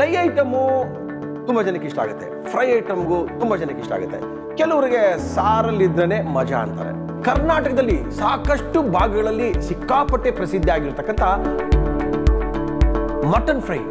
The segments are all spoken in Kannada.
ಡ್ರೈ ಐಟಮು ತುಂಬ ಜನಕ್ಕೆ ಇಷ್ಟ ಆಗುತ್ತೆ ಫ್ರೈ ಐಟಮ್ಗೂ ತುಂಬ ಜನಕ್ಕೆ ಇಷ್ಟ ಆಗುತ್ತೆ ಕೆಲವರಿಗೆ ಸಾರಲ್ಲಿದ್ರೇ ಮಜಾ ಅಂತಾರೆ ಕರ್ನಾಟಕದಲ್ಲಿ ಸಾಕಷ್ಟು ಭಾಗಗಳಲ್ಲಿ ಸಿಕ್ಕಾಪಟ್ಟೆ ಪ್ರಸಿದ್ಧಿ ಆಗಿರ್ತಕ್ಕಂಥ ಮಟನ್ ಫ್ರೈ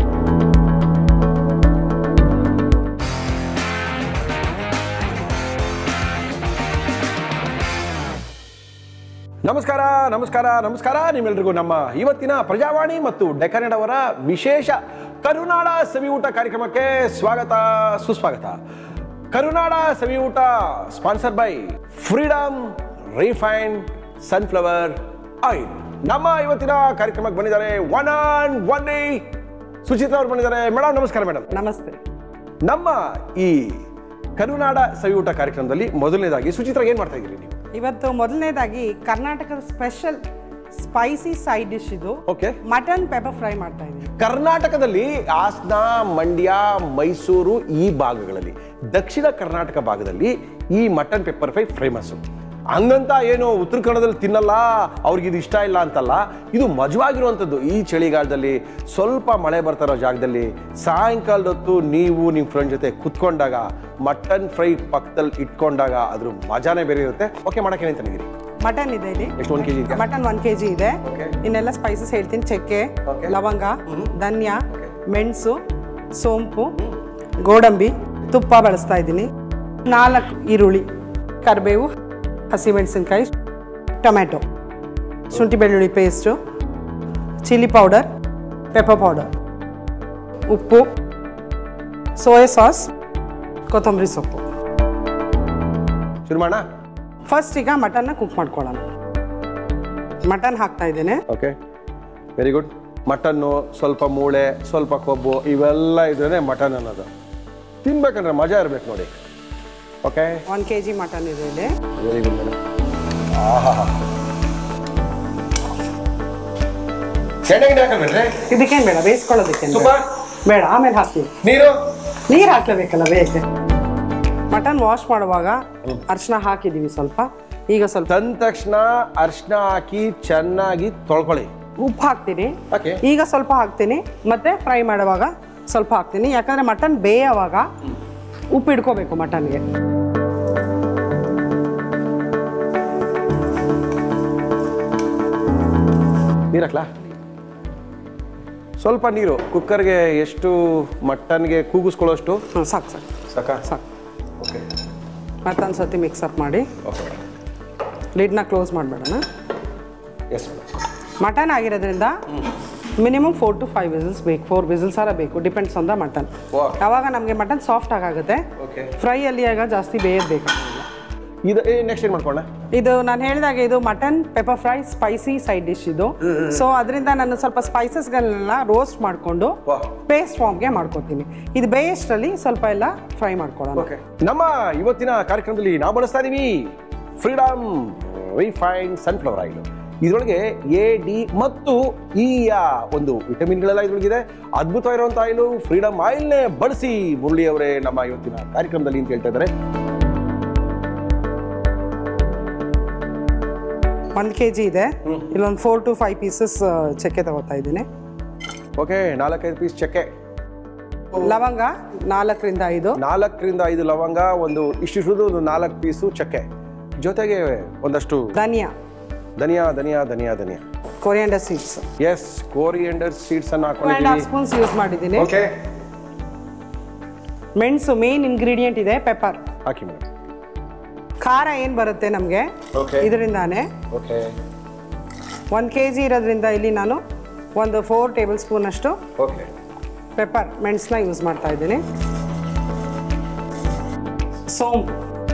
ನಮಸ್ಕಾರ ನಮಸ್ಕಾರ ನಮಸ್ಕಾರ ನಿಮ್ಮೆಲ್ರಿಗೂ ನಮ್ಮ ಇವತ್ತಿನ ಪ್ರಜಾವಾಣಿ ಮತ್ತು ಡೆಕನೆಡ್ ಅವರ ವಿಶೇಷ ಕರುನಾಡ ಸವಿಯೂಟ ಕಾರ್ಯಕ್ರಮಕ್ಕೆ ಸ್ವಾಗತ ಸುಸ್ವಾಗತ ಕರುನಾಡ ಸವಿಯೂಟ sponsor by Freedom refined sunflower oil ನಮ್ಮ ಇವತ್ತಿನ ಕಾರ್ಯಕ್ರಮಕ್ಕೆ ಬಂದಿದ್ದಾರೆ one on one day Suchitra ಅವರು ಬಂದಿದ್ದಾರೆ ಮೇಡಮ್ ನಮಸ್ಕಾರ ಮೇಡಮ್ ನಮಸ್ತೆ ನಮ್ಮ ಈ ಕರುನಾಡ ಸವಿಯೂಟ ಕಾರ್ಯಕ್ರಮದಲ್ಲಿ ಮೊದಲನೇದಾಗಿ ಸುಚಿತ್ರಾ ಏನ್ ಮಾಡ್ತಾ ಇದ್ದೀರಿ ನೀವು ಇವತ್ತು ಮೊದಲನೇದಾಗಿ ಕರ್ನಾಟಕದ ಸ್ಪೆಷಲ್ ಸ್ಪೈಸಿ ಸೈಡ್ ಡಿಶ್ ಇದು ಓಕೆ ಮಟನ್ ಪೆಪರ್ ಫ್ರೈ ಮಾಡ್ತಾ ಇದ್ದೀನಿ ಕರ್ನಾಟಕದಲ್ಲಿ ಹಾಸನ ಮಂಡ್ಯ ಮೈಸೂರು ಈ ಭಾಗಗಳಲ್ಲಿ ದಕ್ಷಿಣ ಕರ್ನಾಟಕ ಭಾಗದಲ್ಲಿ ಈ ಮಟನ್ ಪೆಪ್ಪರ್ ಫ್ರೈ ಫೇಮಸ್ ಹಂಗಂತ ಏನು ಉತ್ತರ ಕನ್ನಡದಲ್ಲಿ ತಿನ್ನಲ್ಲ ಅವ್ರಿಗೆ ಇದು ಇಷ್ಟ ಇಲ್ಲ ಅಂತಲ್ಲ ಇದು ಮಜವಾಗಿರುವಂಥದ್ದು ಈ ಚಳಿಗಾಲದಲ್ಲಿ ಸ್ವಲ್ಪ ಮಳೆ ಬರ್ತಾ ಇರೋ ಜಾಗದಲ್ಲಿ ಸಾಯಂಕಾಲದ ಹೊತ್ತು ನೀವು ನಿಮ್ಮ ಫ್ರೆಂಡ್ ಜೊತೆ ಕುತ್ಕೊಂಡಾಗ ಮಟನ್ ಫ್ರೈ ಪಕ್ಕದಲ್ಲಿ ಇಟ್ಕೊಂಡಾಗ ಅದ್ರ ಮಜಾನೇ ಬೇರೆ ಇರುತ್ತೆ ಓಕೆ ಮಾಡಕ್ಕೆ ಏನೇನು ತಂದಿದ್ದೀರಿ ಮಟನ್ ಇದೆ ಇಲ್ಲಿ ಎಷ್ಟು ಒಂದು K G mutton one K G ಇದೆ Okay. ಇನ್ನೆಲ್ಲ ಸ್ಪೈಸಸ್ ಹೇಳ್ತೀನಿ ಚಕ್ಕೆ Okay. ಲವಂಗ ಧನ್ಯ ಮೆಣಸು ಸೋಂಪು ಗೋಡಂಬಿ ತುಪ್ಪ ಬಳಸ್ತಾ ಇದ್ದೀನಿ ನಾಲ್ಕು ಈರುಳ್ಳಿ ಕರಿಬೇವು ಹಸಿಮೆಣಸಿನ್ಕಾಯಿ ಟೊಮ್ಯಾಟೊ ಶುಂಠಿ ಬೆಳ್ಳುಳ್ಳಿ paste chilli powder pepper powder ಉಪ್ಪು ಸೋಯಾ ಸಾಸ್ ಕೊತ್ತಂಬರಿ ಸೊಪ್ಪು ಶುರು ಮಾಡೋಣ ಫಸ್ಟ್ ಈಗ ಮಟನ್ನ ಕುಕ್ ಮಾಡ್ಕೊಳ್ಳೋಣ ಮಟನ್ ಹಾಕ್ತಾ ಇದ್ದೇನೆ ಓಕೆ ವೆರಿ ಗುಡ್ ಮಟನ್ನು ಸ್ವಲ್ಪ ಮೂಳೆ ಸ್ವಲ್ಪ ಕೊಬ್ಬು ಇವೆಲ್ಲ ಇದ್ರೇ ಮಟನ್ ಅನ್ನೋದು ತಿನ್ಬೇಕಂದ್ರೆ ಮಜಾ ಇರ್ಬೇಕು ನೋಡಿ okay one K G mutton ಇದೆ ಇಲ್ಲಿ ವೆರಿ ಗುಡ್ ಮೇಡಮ್ ಆಹಾ ಎಣ್ಣೆ ಗಿಣ್ಣೆ ಹಾಕಲ್ವೇನ್ರಿ ಇದಕ್ಕೇನು ಬೇಡ ಬೇಯಿಸ್ಕೊಳ್ಳೋದಕ್ಕೆ ತುಪ್ಪ ಬೇಡ ಆಮೇಲೆ ಹಾಕ್ತೀವಿ ನೀರು ನೀರು ಹಾಕ್ಲೇಬೇಕಲ್ಲ ಬೇಗ ಮಟನ್ ವಾಶ್ ಮಾಡುವಾಗ ಅರಿಶಿನ ಹಾಕಿದ್ದೀವಿ ಸ್ವಲ್ಪ ಈಗ ಸ್ವಲ್ಪ ತಂದ ತಕ್ಷಣ ಅರಿಶಿನ ಹಾಕಿ ಚೆನ್ನಾಗಿ ತೊಳ್ಕೊಳ್ಳಿ ಉಪ್ಪು ಹಾಕ್ತೀನಿ ಓಕೆ ಈಗ ಸ್ವಲ್ಪ ಹಾಕ್ತೀನಿ ಮತ್ತೆ ಫ್ರೈ ಮಾಡುವಾಗ ಸ್ವಲ್ಪ ಹಾಕ್ತೀನಿ ಯಾಕಂದ್ರೆ ಮಟನ್ ಬೇಯೋವಾಗ ಉಪ್ಪು ಇಡ್ಕೋಬೇಕು ಮಟನ್ಗೆ ನೀರು ಹಾಕ್ಲಾ ಸ್ವಲ್ಪ ನೀರು ಕುಕ್ಕರ್ಗೆ ಎಷ್ಟು ಮಟನ್ಗೆ ಕೂಗಿಸ್ಕೊಳ್ಳೋಷ್ಟು ಹ್ಞೂ ಸಾಕು ಸಾಕು ಸಾಕಾ ಸಾಕು ಓಕೆ ಮತ್ತೊಂದು ಸತಿ ಮಿಕ್ಸಪ್ ಮಾಡಿ ಓಕೆ ಮೇಡಮ್ ಲಿಡ್ನ ಕ್ಲೋಸ್ ಮಾಡಬೇಡಣ ಎಸ್ ಮೇಡಮ್ ಮಟನ್ ಆಗಿರೋದ್ರಿಂದ minimum four to five whistles ಬೇಕು ಫೋರ್ ವಿಸಿಲ್ಸ್ ಸಾರ ಬೇಕು ಡಿಪೆಂಡ್ಸ್ ಆನ್ ದ ಮಟನ್ ವಾ. ಯಾವಾಗ ನಮಗೆ ಮಟನ್ ಸಾಫ್ಟ್ ಆಗುತ್ತೆ ಓಕೆ ಫ್ರೈಯಲ್ಲಿ ಆಗ ಜಾಸ್ತಿ ಬೇಯೋದು ಬೇಕಾಗಿಲ್ಲ ಇದು ನೆಕ್ಸ್ಟ್ ಏನು ಮಾಡ್ಕೊಳ್ಳೋಣ ಇದು ನಾನು ಹೇಳಿದಾಗ ಇದು mutton pepper fry spicy side dish ಇದು ಸೊ ಅದರಿಂದ ನಾನು ಸ್ವಲ್ಪ ಸ್ಪೈಸಸ್ಗಳನ್ನೆಲ್ಲ ರೋಸ್ಟ್ ಮಾಡಿಕೊಂಡು ವಾ. ಪೇಸ್ಟ್ ಫಾರ್ಮ್ಗೆ ಮಾಡ್ಕೊತೀನಿ ಇದು ಬೇಯಷ್ಟರಲ್ಲಿ ಸ್ವಲ್ಪ ಎಲ್ಲ ಫ್ರೈ ಮಾಡ್ಕೊಳ್ಳೋಣ ಓಕೆ ನಮ್ಮ ಇವತ್ತಿನ ಕಾರ್ಯಕ್ರಮದಲ್ಲಿ ನಾವು ಬಳಸ್ತಾ ಇದೀವಿ ಫ್ರೀಡಮ್ ರಿಫೈನ್ಡ್ ಸನ್ಫ್ಲವರ್ ಆಯಿಲ್ ಇದರೊಳಗೆ ಎ ಡಿ ಮತ್ತು ಇ ಯ ಒಂದು ವಿಟಮಿನ್ಗಳೆಲ್ಲ ಇದ್ರೊಳಗಿದೆ ಅದ್ಭುತವಾಗಿರುವಂಥ ಆಯಿಲು ಫ್ರೀಡಮ್ ಆಯಿಲ್ನೇ ಬಳಸಿ ಮುರಳಿ ಅವರೇ ನಮ್ಮ ಇವತ್ತಿನ ಕಾರ್ಯಕ್ರಮದಲ್ಲಿ ಅಂತ ಹೇಳ್ತಾ ಇದ್ದಾರೆ ಒಂದು ಕೆ ಜಿ ಇದೆ ಇಲ್ಲೊಂದು ಫೋರ್ ಟು ಫೈವ್ ಪೀಸಸ್ ಚಕ್ಕೆ ತಗೋತಾ ಇದ್ದೀನಿ ಓಕೆ ನಾಲ್ಕೈದು ಪೀಸ್ ಚಕ್ಕೆ ಲವಂಗ ನಾಲ್ಕರಿಂದ ಐದು ನಾಲ್ಕರಿಂದ ಐದು ಲವಂಗ ಒಂದು ಇಷ್ಟಿಷ್ಟು ಒಂದು ನಾಲ್ಕು ಪೀಸು ಚಕ್ಕೆ ಜೊತೆಗೆ ಒಂದಷ್ಟು ಧನಿಯಾ ಧನಿಯಾ ಧನಿಯಾ ಧನಿಯಾ ಧನಿಯಾ coriander seeds yes coriander seeds ಅನ್ನು ಟೂ ಆ್ಯಂಡ್ ಹಾಫ್ ಹಾಕೊಂಡಿದ್ದೀವಿ ಸ್ಪೂನ್ಸ್ ಯೂಸ್ ಮಾಡಿದ್ದೀನಿ ಓಕೆ ಮೆಣಸು ಮೇನ್ ಇಂಗ್ರೀಡಿಯೆಂಟ್ ಇದೆ ಪೆಪ್ಪರ್ ಹಾಕಿ ಮೇಡಮ್ ಖಾರ ಏನು ಬರುತ್ತೆ ನಮಗೆ Okay. ಇದರಿಂದಾನೆ ಓಕೆ ಒಂದು ಕೆ ಜಿ ಇರೋದ್ರಿಂದ ಇಲ್ಲಿ ನಾನು ಒಂದು ಫೋರ್ ಟೇಬಲ್ ಸ್ಪೂನ್ ಅಷ್ಟು ಓಕೆ ಪೆಪ್ಪರ್ ಮೆಣಸನ್ನ ಯೂಸ್ ಮಾಡ್ತಾ ಇದ್ದೀನಿ ಸೋಂಪು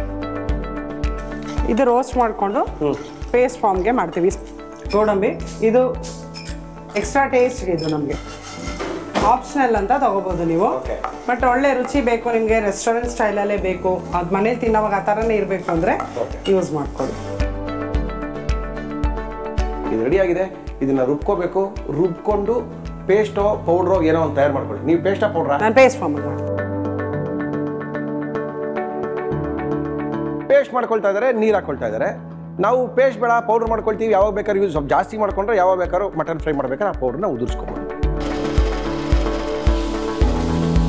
ಇದು ರೋಸ್ಟ್ ಮಾಡಿಕೊಂಡು ಪೇಸ್ಟ್ ಫಾರ್ಮ್ಗೆ ಮಾಡ್ತೀವಿ ಗೋಡಂಬಿ ಇದು ಎಕ್ಸ್ಟ್ರಾ ಟೇಸ್ಟ್ಗೆ ಇದು ನಮಗೆ ಆಪ್ಷನಲ್ ಅಂತ ತಗೋಬೋದು ನೀವು Okay. ಬಟ್ ಒಳ್ಳೆ ರುಚಿ ಬೇಕು ನಿಮಗೆ ರೆಸ್ಟೋರೆಂಟ್ ಸ್ಟೈಲಲ್ಲೇ ಬೇಕು ಅದು ಮನೇಲಿ ತಿನ್ನೋವಾಗ ಆ ಥರನೇ ಇರಬೇಕು ಅಂದರೆ Okay. ಯೂಸ್ ಮಾಡ್ಕೊಳ್ಳಿ ಇದು ರೆಡಿ ಆಗಿದೆ ಇದನ್ನ ರುಬ್ಕೋಬೇಕು ರುಬ್ಕೊಂಡು ಪೇಸ್ಟೋ ಪೌಡ್ರೋ ಏನೋ ಒಂದು ತಯಾರು ಮಾಡ್ಕೊಳ್ಳಿ ನೀವು ಪೇಸ್ಟಾ ಪೌಡ್ರಾ ನಾನು ಪೇಸ್ಟ್ ಫಾರ್ಮ್ ಮಾಡಿ ಪೇಸ್ಟ್ ಮಾಡ್ಕೊಳ್ತಾ ಇದ್ದಾರೆ ನೀರು ಹಾಕೊಳ್ತಾ ಇದ್ದಾರೆ ನಾವು ಪೇಸ್ಟ್ ಬೇಡ ಪೌಡರ್ ಮಾಡ್ಕೊಳ್ತೀವಿ ಯಾವಾಗ ಬೇಕಾದ್ರೂ ಯೂಸ್ ಸ್ವಲ್ಪ ಜಾಸ್ತಿ ಮಾಡ್ಕೊಂಡ್ರೆ ಯಾವಾಗ ಬೇಕಾದ್ರೂ ಮಟನ್ ಫ್ರೈ ಮಾಡ್ಬೇಕಾದ್ರೆ ಆ ಪೌಡ್ರನ್ನ ಉದುರಿಸ್ಕೊಬೋದು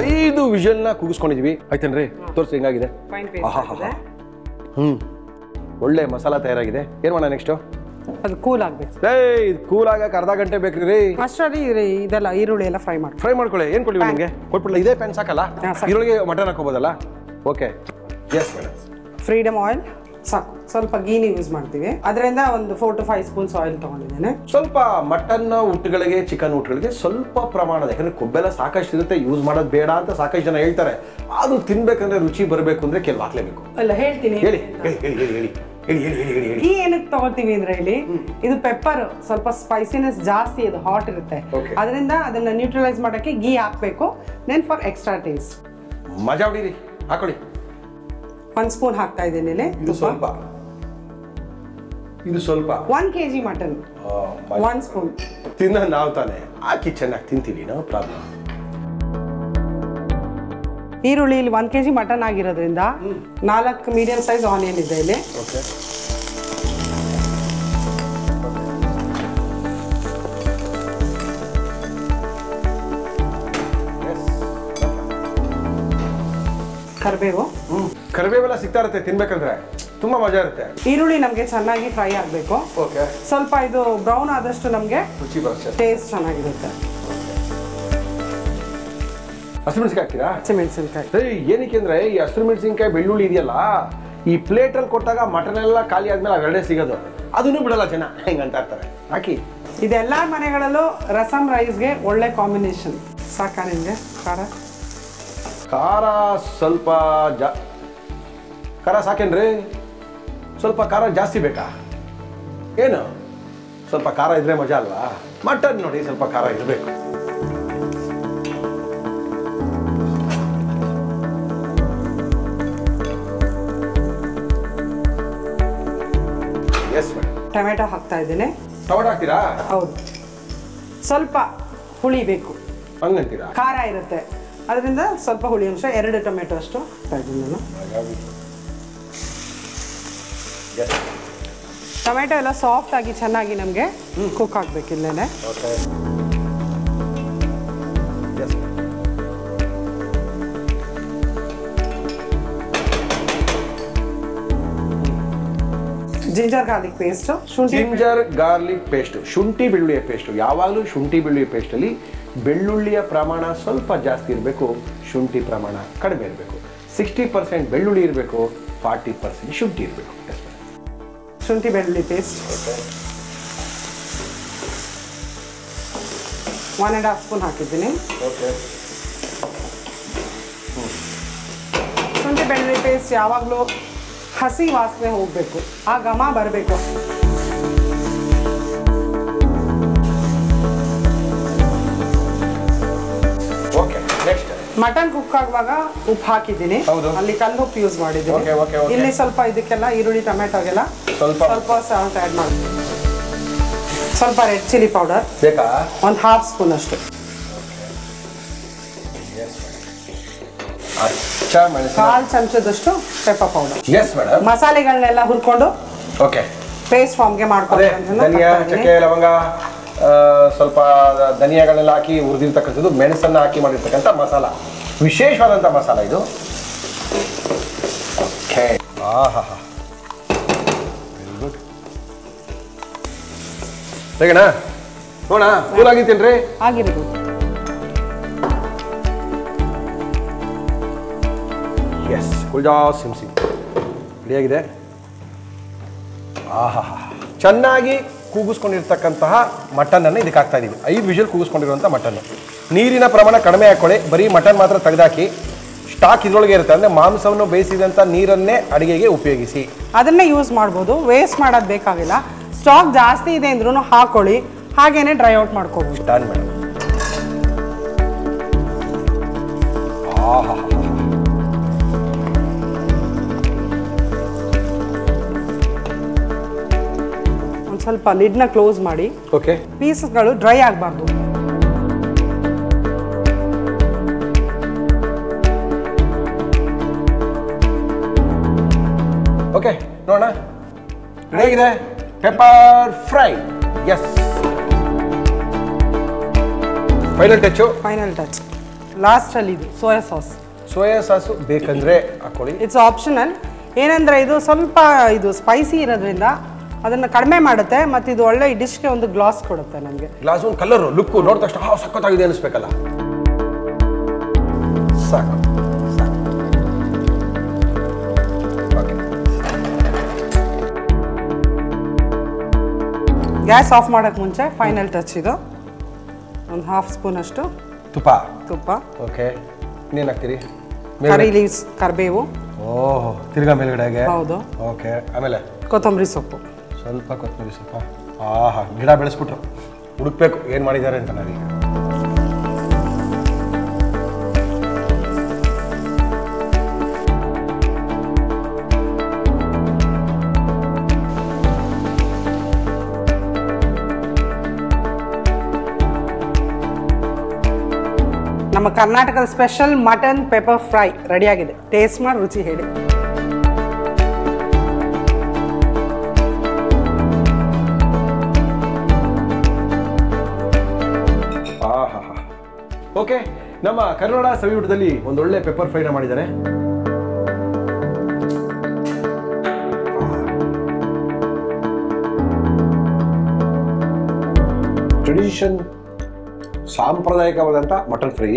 ಐದು ವಿಷಲ್ನ ಕೂಗಿಸ್ಕೊಂಡಿದೀವಿ ಆಯ್ತೇನ್ರಿ ತೋರಿಸಿ ಹೆಂಗಾಗಿದೆ ಫೈನ್ ಪೇಸ್ಟ್ ಆಹಾಹಾಹಾ. ಹ್ಮ್ ಒಳ್ಳೆ ಮಸಾಲ ತಯಾರಾಗಿದೆ ಏನ್ ಮಾಡೋಣ ನೆಕ್ಸ್ಟ್ ಅದು ಕೂಲ್ ಆಗ್ಬೇಕು ಏ ಇದು ಕೂಲ್ ಆಗಕ್ಕೆ ಅರ್ಧ ಗಂಟೆ ಬೇಕ್ರಿ ರೀ ಅಷ್ಟರಲ್ಲಿ ಇದೆಲ್ಲ ಈರುಳ್ಳಿ ಎಲ್ಲ ಫ್ರೈ ಮಾಡಿ ಫ್ರೈ ಮಾಡ್ಕೊಳ್ಳಿ ಏನ್ ಕೊಡ್ಲಿ ನಿಮಗೆ ಕೊಟ್ಬಿಡಲ್ಲ ಇದೇ ಪ್ಯಾನ್ ಸಾಕಲ್ಲ ಹಾ, ಸಾಕು. ಇದ್ರೊಳಗೆ ಮಟನ್ ಹಾಕೋಬೋದಲ್ಲ okay yes madam Freedom oil ಸಾಕು ಸ್ವಲ್ಪ ಗೀನಿ ಯೂಸ್ ಮಾಡ್ತೀವಿ ಅದರಿಂದ ಒಂದು four to five spoons oil ತೊಗೊಂಡಿದ್ದೇನೆ ಸ್ವಲ್ಪ ಮಟನ್ ಊಟಗಳಿಗೆ ಚಿಕನ್ ಊಟಗಳಿಗೆ ಸ್ವಲ್ಪ ಪ್ರಮಾಣದ ಯಾಕಂದ್ರೆ ಕೊಬ್ಬೆಲ್ಲ ಸಾಕಷ್ಟು ಇರುತ್ತೆ ಯೂಸ್ ಮಾಡೋದು ಬೇಡ ಅಂತ ಸಾಕಷ್ಟು ಜನ ಹೇಳ್ತಾರೆ ಅದು ತಿನ್ಬೇಕಂದ್ರೆ ರುಚಿ ಬರಬೇಕು ಅಂದ್ರೆ ಕೆಲವು ಹಾಕ್ಲೇಬೇಕು ಅಲ್ಲ ಹೇಳ್ತೀನಿ ಹೇಳಿ ಹೇಳಿ ಹೇಳಿ ಹೇಳಿ ಹೇಳಿ ಹೇಳಿ ಹೇಳಿ ಹೇಳಿ ಹೇಳಿ ಹೇಳಿ ಗೀ ಏನಕ್ಕೆ ತಗೋತೀವಿ ಅಂದ್ರೆ ಇಲ್ಲಿ ಇದು ಪೆಪ್ಪರ್ ಸ್ವಲ್ಪ ಸ್ಪೈಸಿನೆಸ್ ಜಾಸ್ತಿ ಇದು ಹಾಟ್ ಇರುತ್ತೆ Okay. ಅದರಿಂದ ಅದನ್ನ ನ್ಯೂಟ್ರಲೈಸ್ ಮಾಡಕ್ಕೆ ಗೀ ಹಾಕ್ಬೇಕು ದೆನ್ ಫಾರ್ ಎಕ್ಸ್ಟ್ರಾ ಟೇಸ್ಟ್ ಮಜಾ ಹೊಡೀರಿ ಹಾಕೊಳ್ಳಿ ಒಂದ್ ಸ್ಪೂನ್ ಹಾಕ್ತಾ ಇದ್ದೀನಿ ಇಲ್ಲಿ ಇದು ಸ್ವಲ್ಪ ಇದು ಸ್ವಲ್ಪ ಒನ್ ಕೆ ಜಿ ಮಟನ್ ಆ, ಮ- ಒನ್ ಸ್ಪೂನ್ ತಿನ್ನ ನಾವು ತಾನೆ ಹಾಕಿ ಚೆನ್ನಾಗಿ ತಿಂತೀವಿ ನೋ ಪ್ರಾಬ್ಲಮ್ ಈರುಳ್ಳಿ ಇಲ್ಲಿ ಒನ್ ಕೆ ಜಿ ಮಟನ್ ಆಗಿರೋದ್ರಿಂದ ನಾಲ್ಕು ಮೀಡಿಯಂ ಸೈಜ್ ಆನಿಯನ್ ಇದೆ ಇಲ್ಲಿ ಓಕೆ ಕರಿಬೇವು ಹ್ಮ್ ಕರಿಬೇವೆಲ್ಲ ಸಿಗ್ತಾ ಇರುತ್ತೆ ತಿನ್ಬೇಕಂದ್ರೆ ತುಂಬಾ ಮಜಾ ಇರುತ್ತೆ ಈರುಳ್ಳಿ ನಮಗೆ ಚೆನ್ನಾಗಿ ಫ್ರೈ ಆಗಬೇಕು ಓಕೆ ಸ್ವಲ್ಪ ಇದು ಬ್ರೌನ್ ಆದಷ್ಟು ನಮಗೆ ರುಚಿ ಬರುತ್ತೆ ಟೇಸ್ಟ್ ಚೆನ್ನಾಗಿರುತ್ತೆ ಹಸಿಮೆಣಸಿಗೆ ಹಾಕ್ತೀರಾ ಹಸಿಮೆಣಸಿನ್ಕಾಯಿ ಸರಿ ಏನಕ್ಕೆ ಅಂದ್ರೆ ಈ ಹಸಿರು ಮೆಣಸಿನ್ಕಾಯಿ ಬೆಳ್ಳುಳ್ಳಿ ಇದೆಯಲ್ಲ ಈ ಪ್ಲೇಟಲ್ಲಿ ಕೊಟ್ಟಾಗ ಮಟನ್ ಎಲ್ಲ ಖಾಲಿ ಆದ್ಮೇಲೆ ಅವೆರಡೇ ಸಿಗೋದು ಅದನ್ನು ಬಿಡಲ್ಲ ಜನ ಹೆಂಗಂತ ಇರ್ತಾರೆ ಹಾಕಿ ಇದೆಲ್ಲ ಮನೆಗಳಲ್ಲೂ ರಸಮ್ ರೈಸ್ಗೆ ಒಳ್ಳೆ ಕಾಂಬಿನೇಷನ್ ಸಾಕಾ ನಿಮಗೆ ಖಾರ ಖಾರ ಸ್ವಲ್ಪ ಜಾ ಖಾರ ಸಾಕೇನ್ರಿ ಸ್ವಲ್ಪ ಖಾರ ಜಾಸ್ತಿ ಬೇಕಾ ಏನು ಸ್ವಲ್ಪ ಖಾರ ಇದ್ರೆ ಮಜಾ ಅಲ್ವಾ ಮಟನ್ ನೋಡಿ ಸ್ವಲ್ಪ ಖಾರ ಇರಬೇಕು ಎಸ್ ಮೇಡಮ್ ಟೊಮೆಟೊ ಹಾಕ್ತಾ ಇದ್ದೀನಿ ಟೊಮೆಟೊ ಹಾಕ್ತೀರಾ ಹೌದು ಸ್ವಲ್ಪ ಹುಳಿ ಬೇಕು ಹಂಗಂತೀರಾ ಖಾರ ಇರುತ್ತೆ ಅದರಿಂದ ಸ್ವಲ್ಪ ಹುಳಿ ಅಂಶ ಎರಡು ಟೊಮೆಟೊ ಅಷ್ಟು ಹಾಕ್ತಾ ಇದ್ದೀನಿ ನಾನು ಎಸ್ ಟೊಮೆಟೊ ಎಲ್ಲ ಸಾಫ್ಟ್ ಆಗಿ ಚೆನ್ನಾಗಿ ನಮಗೆ ಕುಕ್ ಆಗಬೇಕು ಇಲ್ಲೇನೆ okay yes ginger garlic paste ಶುಂಠಿ ಜಿಂಜರ್ ಗಾರ್ಲಿಕ್ ಪೇಸ್ಟ್ ಶುಂಠಿ ಬೆಳ್ಳುಳ್ಳಿಯ ಪೇಸ್ಟ್ ಯಾವಾಗಲೂ ಶುಂಠಿ ಬೆಳ್ಳುಳ್ಳಿ ಪೇಸ್ಟಲ್ಲಿ ಬೆಳ್ಳುಳ್ಳಿಯ ಪ್ರಮಾಣ ಸ್ವಲ್ಪ ಜಾಸ್ತಿ ಇರಬೇಕು ಶುಂಠಿ ಪ್ರಮಾಣ ಕಡಿಮೆ ಇರಬೇಕು ಸಿಕ್ಸ್ಟಿ ಪರ್ಸೆಂಟ್ ಬೆಳ್ಳುಳ್ಳಿ ಇರಬೇಕು ಫಾರ್ಟಿ ಪರ್ಸೆಂಟ್ ಶುಂಠಿ ಇರಬೇಕು ಶುಂಠಿ ಬೆಳ್ಳುಳ್ಳಿ paste one and half spoon ಹಾಕಿದ್ದೀನಿ ಓಕೆ ಶುಂಠಿ ಬೆಳ್ಳುಳ್ಳಿ ಪೇಸ್ಟ್ ಯಾವಾಗಲೂ ಹಸಿ ವಾಸನೆ ಹೋಗಬೇಕು ಆ ಘಮ ಬರಬೇಕು ಓಕೆ ನೆಕ್ಸ್ಟ್ ಮಟನ್ ಕುಕ್ ಆಗುವಾಗ ಉಪ್ಪು ಹಾಕಿದ್ದೀನಿ ಹೌದು. ಅಲ್ಲಿ ಕಲ್ಲು ಉಪ್ಪು ಯೂಸ್ ಮಾಡಿದ್ದೀನಿ Okay, okay, okay. ಇಲ್ಲಿ ಸ್ವಲ್ಪ ಇದಕ್ಕೆಲ್ಲ ಈರುಳ್ಳಿ ಟೊಮೆಟೊಗೆಲ್ಲ ಸ್ವಲ್ಪ ಸ್ವಲ್ಪ ಸಾಲ್ಟ್ ಆ್ಯಡ್ ಮಾಡಿ ಸ್ವಲ್ಪ ರೆಡ್ ಚಿಲ್ಲಿ ಪೌಡರ್ ಬೇಕಾ ಒಂದು ಹಾಫ್ ಸ್ಪೂನ್ ಅಷ್ಟು ಅಚ್ಚ ಮೆಣಸಿನ ಕಾಲು ಚಮಚದಷ್ಟು ಪೆಪ್ಪರ್ ಪೌಡರ್ ಎಸ್ ಮೇಡಮ್ ಮಸಾಲೆಗಳನ್ನೆಲ್ಲ ಹುರ್ಕೊಂಡು ಓಕೆ ಪೇಸ್ಟ್ ಫಾರ್ಮ್ಗೆ ಅದೇ ಮಾಡ್ಕೊಂಡು ಧನಿಯಾ ಚಕ್ಕೆ ಲವಂಗ ಆ, ಸ್ವಲ್ಪ ಧನಿಯಾಗಳನ್ನೆಲ್ಲ ಹಾಕಿ ಹುರಿದಿರ್ತಕ್ಕಂಥದ್ದು ಮೆಣಸನ್ನು ಹಾಕಿ ಮಾಡಿರ್ತಕ್ಕಂಥ ಮಸಾಲ ವಿಶೇಷವಾದಂಥ ಮಸಾಲ ಇದು ಓಕೆ ಆಹಾ ವೆರಿ ಗುಡ್ ಹೇಗಣ್ಣ ನೋಡ ಕೂಲ್ ಆಗಿತ್ತೇನ್ರಿ ಆಗಿರ್ಬೋದು ಎಸ್ ಕುಲ್ಜಾ ಸಿಮ್ಸಿ ರೆಡಿಯಾಗಿದೆ ಆಹಾ ಚೆನ್ನಾಗಿ ಕೂಗಿಸ್ಕೊಂಡಿರ್ತಕ್ಕಂತಹ ಮಟನನ್ನು ಇದಕ್ಕೆ ಹಾಕ್ತಾ ಇದೀವಿ ಐದು ವಿಷಲ್ ಕೂಗಿಸ್ಕೊಂಡಿರುವಂಥ ಮಟನ್ ನೀರಿನ ಪ್ರಮಾಣ ಕಡಿಮೆ ಹಾಕೊಳ್ಳಿ ಬರೀ ಮಟನ್ ಮಾತ್ರ ತೆಗೆದಾಕಿ ಸ್ಟಾಕ್ ಇದ್ರೊಳಗೆ ಇರುತ್ತೆ ಅಂದರೆ ಮಾಂಸವನ್ನು ಬೇಯಿಸಿದಂಥ ನೀರನ್ನೇ ಅಡಿಗೆಗೆ ಉಪಯೋಗಿಸಿ ಅದನ್ನೇ ಯೂಸ್ ಮಾಡ್ಬೋದು ವೇಸ್ಟ್ ಮಾಡೋದು ಬೇಕಾಗಿಲ್ಲ ಸ್ಟಾಕ್ ಜಾಸ್ತಿ ಇದೆ ಅಂದ್ರೂ ಹಾಕೊಳ್ಳಿ ಹಾಗೇನೆ ಡ್ರೈ ಔಟ್ ಮಾಡ್ಕೋಬೋದು ಡನ್ ಮೇಡಮ್ ಆಹಾ ಒಂದು ಸ್ವಲ್ಪ ಲಿಡ್ನ ಕ್ಲೋಸ್ ಮಾಡಿ ಓಕೆ ಪೀಸಸ್ಗಳು ಡ್ರೈ ಆಗಬಾರ್ದು ಓಕೆ ನೋಡೋಣ ಹೇಗಿದೆ pepper fry yes final touch final touch ಲಾಸ್ಟಲ್ಲಿ ಇದು ಸೋಯಾ ಸಾಸ್ ಸೋಯಾ ಸಾಸು ಬೇಕಂದ್ರೆ ಹಾಕೊಳ್ಳಿ ಇಟ್ಸ್ ಆಪ್ಷನಲ್ ಏನಂದರೆ ಇದು ಸ್ವಲ್ಪ ಇದು ಸ್ಪೈಸಿ ಇರೋದ್ರಿಂದ ಅದನ್ನು ಕಡಿಮೆ ಮಾಡುತ್ತೆ ಮತ್ತು ಇದು ಒಳ್ಳೆ ಈ ಡಿಶ್ಗೆ ಒಂದು ಗ್ಲಾಸ್ ಕೊಡುತ್ತೆ ನಮಗೆ ಗ್ಲಾಸ್ ಒಂದು ಕಲರು ಲುಕ್ಕು ನೋಡಿದ ತಕ್ಷಣ ಹಾ ಸಖತ್ತಾಗಿದೆ ಅನಿಸ್ಬೇಕಲ್ಲ ಸಾಕು ಸಾಕು ಓಕೆ ಗ್ಯಾಸ್ ಆಫ್ ಮಾಡೋಕ್ಕೆ ಮುಂಚೆ ಫೈನಲ್ ಟಚ್ ಇದು ಒಂದು ಹಾಫ್ ಸ್ಪೂನ್ ಅಷ್ಟು ತುಪ್ಪ ತುಪ್ಪ ಓಕೆ ಇನ್ನೇನು ಹಾಕ್ತೀರಿ ಕರಿ ಲೀವ್ಸ್ ಕರಿಬೇವು ಓಹ್ ತಿರ್ಗಾ ಮೇಲ್ಗಡೆಗೆ ಹೌದು ಓಕೆ ಆಮೇಲೆ ಕೊತ್ತಂಬರಿ ಸೊಪ್ಪು ಸ್ವಲ್ಪ ಕೊತ್ತಂಬರಿ ಸ್ವಲ್ಪ ಆಹಾ ಗಿಡ ಬೆಳೆಸ್ಬಿಟ್ರು ಹುಡುಕ್ಬೇಕು ಏನು ಮಾಡಿದ್ದಾರೆ ಅಂತ ನಾವೀಗ ನಮ್ಮ ಕರ್ನಾಟಕದ ಸ್ಪೆಷಲ್ ಮಟನ್ ಪೆಪ್ಪರ್ ಫ್ರೈ ರೆಡಿಯಾಗಿದೆ ಟೇಸ್ಟ್ ಮಾಡಿ ರುಚಿ ಹೇಳಿ ಆಹಾ ಓಕೆ ನಮ್ಮ ಕನ್ನಡ ಸವಿಯೂಟದಲ್ಲಿ ಒಂದೊಳ್ಳೆ ಪೆಪ್ಪರ್ ಫ್ರೈನ ಮಾಡಿದ್ದಾರೆ ಟ್ರೆಡಿಷನ್ ಸಾಂಪ್ರದಾಯಿಕವಾದಂಥ ಮಟನ್ ಫ್ರೈ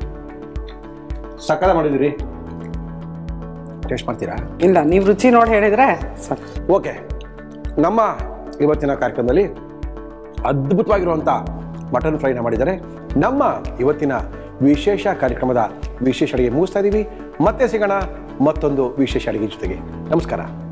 ಸಕ್ಕದ ಮಾಡಿದಿರಿ ಟೇಸ್ಟ್ ಮಾಡ್ತೀರಾ ಇಲ್ಲ ನೀವು ರುಚಿ ನೋಡಿ ಹೇಳಿದ್ರೆ ಸಾಕು ಓಕೆ ನಮ್ಮ ಇವತ್ತಿನ ಕಾರ್ಯಕ್ರಮದಲ್ಲಿ ಅದ್ಭುತವಾಗಿರುವಂಥ ಮಟನ್ ಫ್ರೈನ ಮಾಡಿದ್ದಾರೆ ನಮ್ಮ ಇವತ್ತಿನ ವಿಶೇಷ ಕಾರ್ಯಕ್ರಮದ ವಿಶೇಷ ಅಡಿಗೆ ಮುಗಿಸ್ತಾ ಇದ್ದೀವಿ ಮತ್ತೆ ಸಿಗೋಣ ಮತ್ತೊಂದು ವಿಶೇಷ ಅಡಿಗೆ ಜೊತೆಗೆ ನಮಸ್ಕಾರ